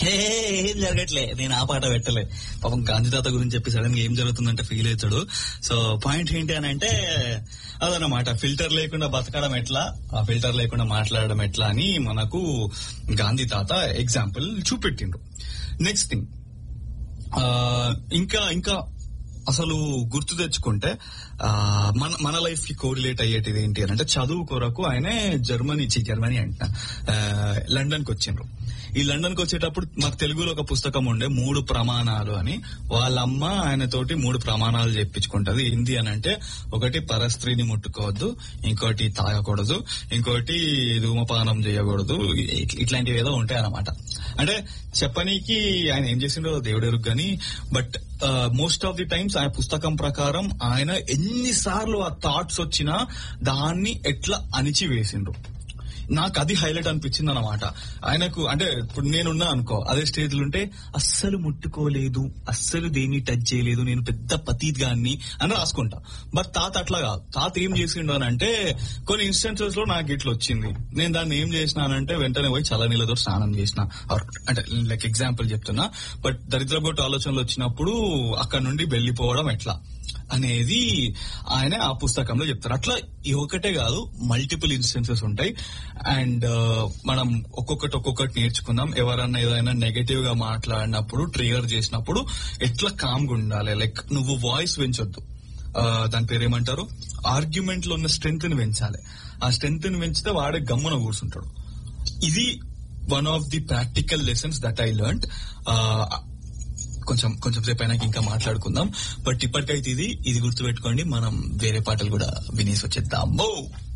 హే ఏం జరగట్లే నేను ఆ పాట పెట్టలే పాపం గాంధీ తాత గురించి చెప్పి సడన్ గా ఏం జరుగుతుందంటే ఫీల్ అవుతాడు సో పాయింట్ ఏంటి అని అంటే అదనమాట ఫిల్టర్ లేకుండా బతకడం ఎట్లా ఆ ఫిల్టర్ లేకుండా మాట్లాడడం ఎట్లా అని మనకు గాంధీ తాత ఎగ్జాంపుల్ చూపెట్టిండ్రు నెక్స్ట్ థింగ్ ఇంకా ఇంకా అసలు గుర్తు తెచ్చుకుంటే ఆ, మన మన లైఫ్ కి కోరిలేట్ అయ్యేటిది ఏంటి అని అంటే చదువు కొరకు ఆయనే జర్మనీ చి జర్మనీ అంట లండన్ కి వచ్చిండ్రు ఈ లండన్ కి వచ్చేటప్పుడు మాకు తెలుగులో ఒక పుస్తకం ఉండే మూడు ప్రమాణాలు అని వాళ్ళ అమ్మ ఆయన తోటి మూడు ప్రమాణాలు చెప్పించుకుంటది ఏంది అని అంటే ఒకటి పరస్త్రీని ముట్టుకోవద్దు ఇంకోటి తాగకూడదు ఇంకోటి ధూమపానం చేయకూడదు ఇట్- ఇట్లాంటివి ఏదో ఉంటాయి అన్నమాట అంటే చెప్పనీకి ఆయన ఏం చేసిండో దేవుడెరు కానీ but most of the times ఆయన పుస్తకం ప్రకారం ఆయన ఎన్నిసార్లు ఆ థాట్స్ వచ్చినా దాన్ని ఎట్లా అణిచి వేసిండ్రు నాకు అది హైలైట్ అనిపించింది అనమాట ఆయనకు అంటే ఇప్పుడు నేనున్నా అనుకో అదే స్టేజ్ లో ఉంటే అస్సలు ముట్టుకోలేదు అస్సలు దేన్ని టచ్ చేయలేదు నేను పెద్ద పతీత్ గాన్ని అని రాసుకుంటా బట్ తాత అట్లా కాదు తాత ఏం చేసిండు అని అంటే కొన్ని ఇన్స్టెన్సెస్ లో నాకు ఇట్లా వచ్చింది నేను దాన్ని ఏం చేసినానంటే వెంటనే పోయి చల్ల నీళ్ళతో స్నానం చేసిన Or అంటే లైక్ ఎగ్జాంపుల్ చెప్తున్నా బట్ దరిద్రబొట్టు ఆలోచనలు వచ్చినప్పుడు అక్కడ నుండి వెళ్ళిపోవడం ఎట్లా అనేది ఆయన ఆ పుస్తకంలో చెప్తారు అట్లా ఈ ఒకటే కాదు మల్టిపుల్ ఇన్స్టెన్సెస్ ఉంటాయి అండ్ మనం ఒక్కొక్కటి ఒక్కొక్కటి నేర్చుకుందాం ఎవరన్నా ఏదైనా నెగటివ్ గా మాట్లాడినప్పుడు ట్రిగర్ చేసినప్పుడు ఎట్లా కామ్గా ఉండాలి లైక్ నువ్వు వాయిస్ పెంచొద్దు ఆ, దాని పేరు ఏమంటారు ఆర్గ్యుమెంట్ లో ఉన్న స్ట్రెంగ్త్ ని పెంచాలి ఆ స్ట్రెంగ్త్ ని పెంచితే వాడే గమ్మున కూర్చుంటాడు ఇది one of the practical lessons that I learn కొంచెం కొంచెం సేపు అయినాక ఇంకా మాట్లాడుకుందాం బట్ ఇప్పటికైతే ఇది ఇది గుర్తుపెట్టుకోండి మనం వేరే పాటలు కూడా వినేసి వచ్చేద్దాం